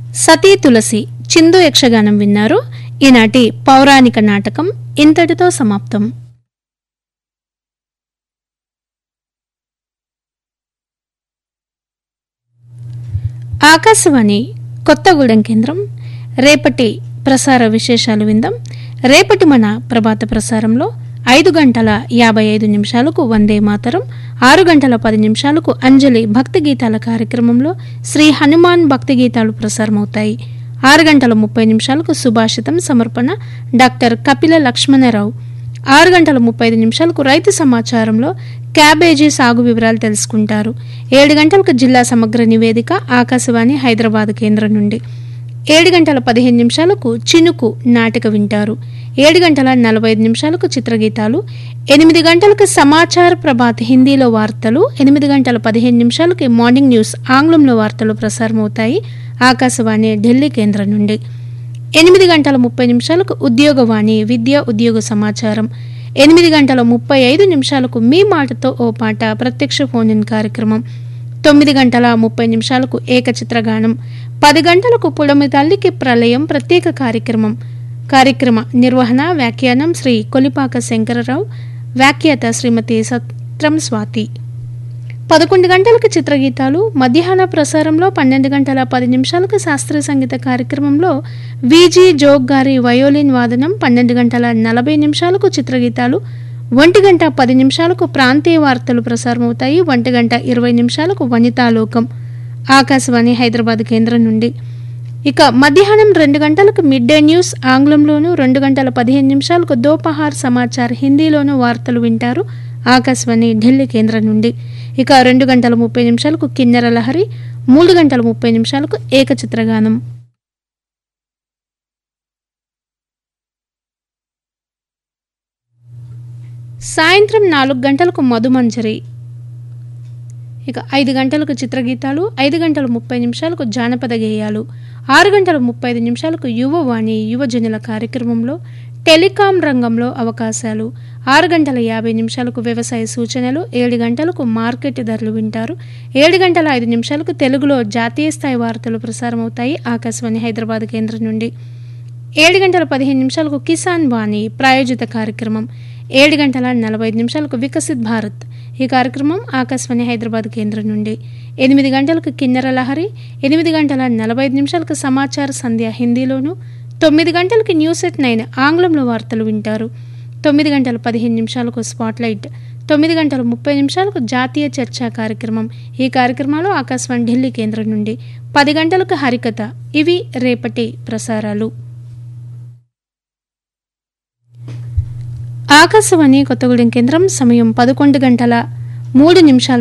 సతీ తులసి చిందు యక్షగానం విన్నారు ఈనాటి పౌరాణిక నాటకం ఇంతటితో సమాప్తం ఆకాశవాణి కొత్తగూడెం కేంద్రం రేపటి ప్రసార విశేషాలు విందాం రేపటి మన ప్రభాత ప్రసారంలో ఐదు గంటల యాభై ఐదు నిమిషాలకు వందే మాతరం ఆరు గంటల పది నిమిషాలకు అంజలి భక్తి గీతాల కార్యక్రమంలో శ్రీ హనుమాన్ భక్తి గీతాలు ప్రసారమవుతాయి ఆరు గంటల ముప్పై నిమిషాలకు సుభాషితం సమర్పణ డాక్టర్ కపిల లక్ష్మణరావు ఆరు గంటల ముప్పై ఐదు నిమిషాలకు రైతు సమాచారంలో క్యాబేజీ సాగు వివరాలు తెలుసుకుంటారు ఏడు గంటలకు జిల్లా సమగ్ర నివేదిక ఆకాశవాణి హైదరాబాద్ కేంద్రం నుండి ఏడు గంటల పదిహేను నిమిషాలకు చినుకు నాటిక వింటారు ఏడు గంటల నలభై ఐదు నిమిషాలకు చిత్రగీతాలు ఎనిమిది గంటలకు సమాచార ప్రభాత్ హిందీలో వార్తలు ఎనిమిది గంటల పదిహేను నిమిషాలకి మార్నింగ్ న్యూస్ ఆంగ్లంలో వార్తలు ప్రసారమవుతాయి ఆకాశవాణి ఢిల్లీ కేంద్రం నుండి ఎనిమిది గంటల ముప్పై నిమిషాలకు ఉద్యోగవాణి విద్య ఉద్యోగ సమాచారం ఎనిమిది గంటల ముప్పై ఐదు నిమిషాలకు మీ మాటతో ఓ పాట ప్రత్యక్ష ఫోన్ ఇన్ కార్యక్రమం తొమ్మిది గంటల ముప్పై నిమిషాలకు ఏకచిత్రగానం పది గంటలకు పుడమి తల్లికి ప్రళయం ప్రత్యేక కార్యక్రమం కార్యక్రమ నిర్వహణ వ్యాఖ్యానం శ్రీ కొలిపాక శంకరరావు వ్యాఖ్యాత శ్రీమతి సత్రం స్వాతి పదకొండు గంటలకు చిత్రగీతాలు మధ్యాహ్న ప్రసారంలో పన్నెండు గంటల పది నిమిషాలకు శాస్త్రీయ సంగీత కార్యక్రమంలో విజి జోగ్ గారి వయోలిన్ వాదనం పన్నెండు గంటల నలభై నిమిషాలకు చిత్రగీతాలు ఒంటి గంట పది నిమిషాలకు ప్రాంతీయ వార్తలు ప్రసారమవుతాయి ఒంటి గంట ఇరవై నిమిషాలకు వనితాలోకం ఆకాశవాణి హైదరాబాద్ కేంద్రం నుండి ఇక మధ్యాహ్నం రెండు గంటలకు మిడ్ డే న్యూస్ ఆంగ్లంలోను రెండు గంటల పదిహేను నిమిషాలకు దోపహార్ సమాచార్ హిందీలోను వార్తలు వింటారు ఆకాశవాణి ఢిల్లీ కేంద్రం నుండి ఇక రెండు గంటల ముప్పై నిమిషాలకు కిన్నెర లహరి మూడు గంటల ముప్పై నిమిషాలకు ఏకచిత్రగానం సాయంత్రం నాలుగు గంటలకు మధుమంజరి ఇక ఐదు గంటలకు చిత్రగీతాలు ఐదు గంటల ముప్పై నిమిషాలకు జానపద గేయాలు ఆరు గంటల ముప్పై ఐదు నిమిషాలకు యువవాణి యువజనుల కార్యక్రమంలో టెలికాం రంగంలో అవకాశాలు ఆరు గంటల యాభై నిమిషాలకు వ్యవసాయ సూచనలు ఏడు గంటలకు మార్కెట్ ధరలు వింటారు ఏడు గంటల ఐదు నిమిషాలకు తెలుగులో జాతీయ స్థాయి వార్తలు ప్రసారమవుతాయి ఆకాశవాణి హైదరాబాద్ కేంద్రం నుండి ఏడు గంటల పదిహేను నిమిషాలకు కిసాన్ వాణి ప్రాయోజిత కార్యక్రమం ఏడు గంటల నలభై ఐదు నిమిషాలకు వికసిత్ భారత్ ఈ కార్యక్రమం ఆకాశవాణి హైదరాబాద్ కేంద్రం నుండి ఎనిమిది గంటలకు కిన్నెర లహరి ఎనిమిది గంటల నలభై ఐదు నిమిషాలకు సమాచార సంధ్య హిందీలోను తొమ్మిది గంటలకి న్యూస్ ఎట్ నైన్ ఆంగ్లంలో వార్తలు వింటారు తొమ్మిది గంటల పదిహేను నిమిషాలకు స్పాట్లైట్ తొమ్మిది గంటల ముప్పై నిమిషాలకు జాతీయ చర్చా కార్యక్రమం ఈ కార్యక్రమాలు ఆకాశవాణి ఢిల్లీ కేంద్రం నుండి పది గంటలకు హరికథ ఇవి రేపటి ప్రసారాలు ఆకాశవాణి కొత్తగూడెం కేంద్రం సమయం పదకొండు గంటల మూడు నిమిషాలు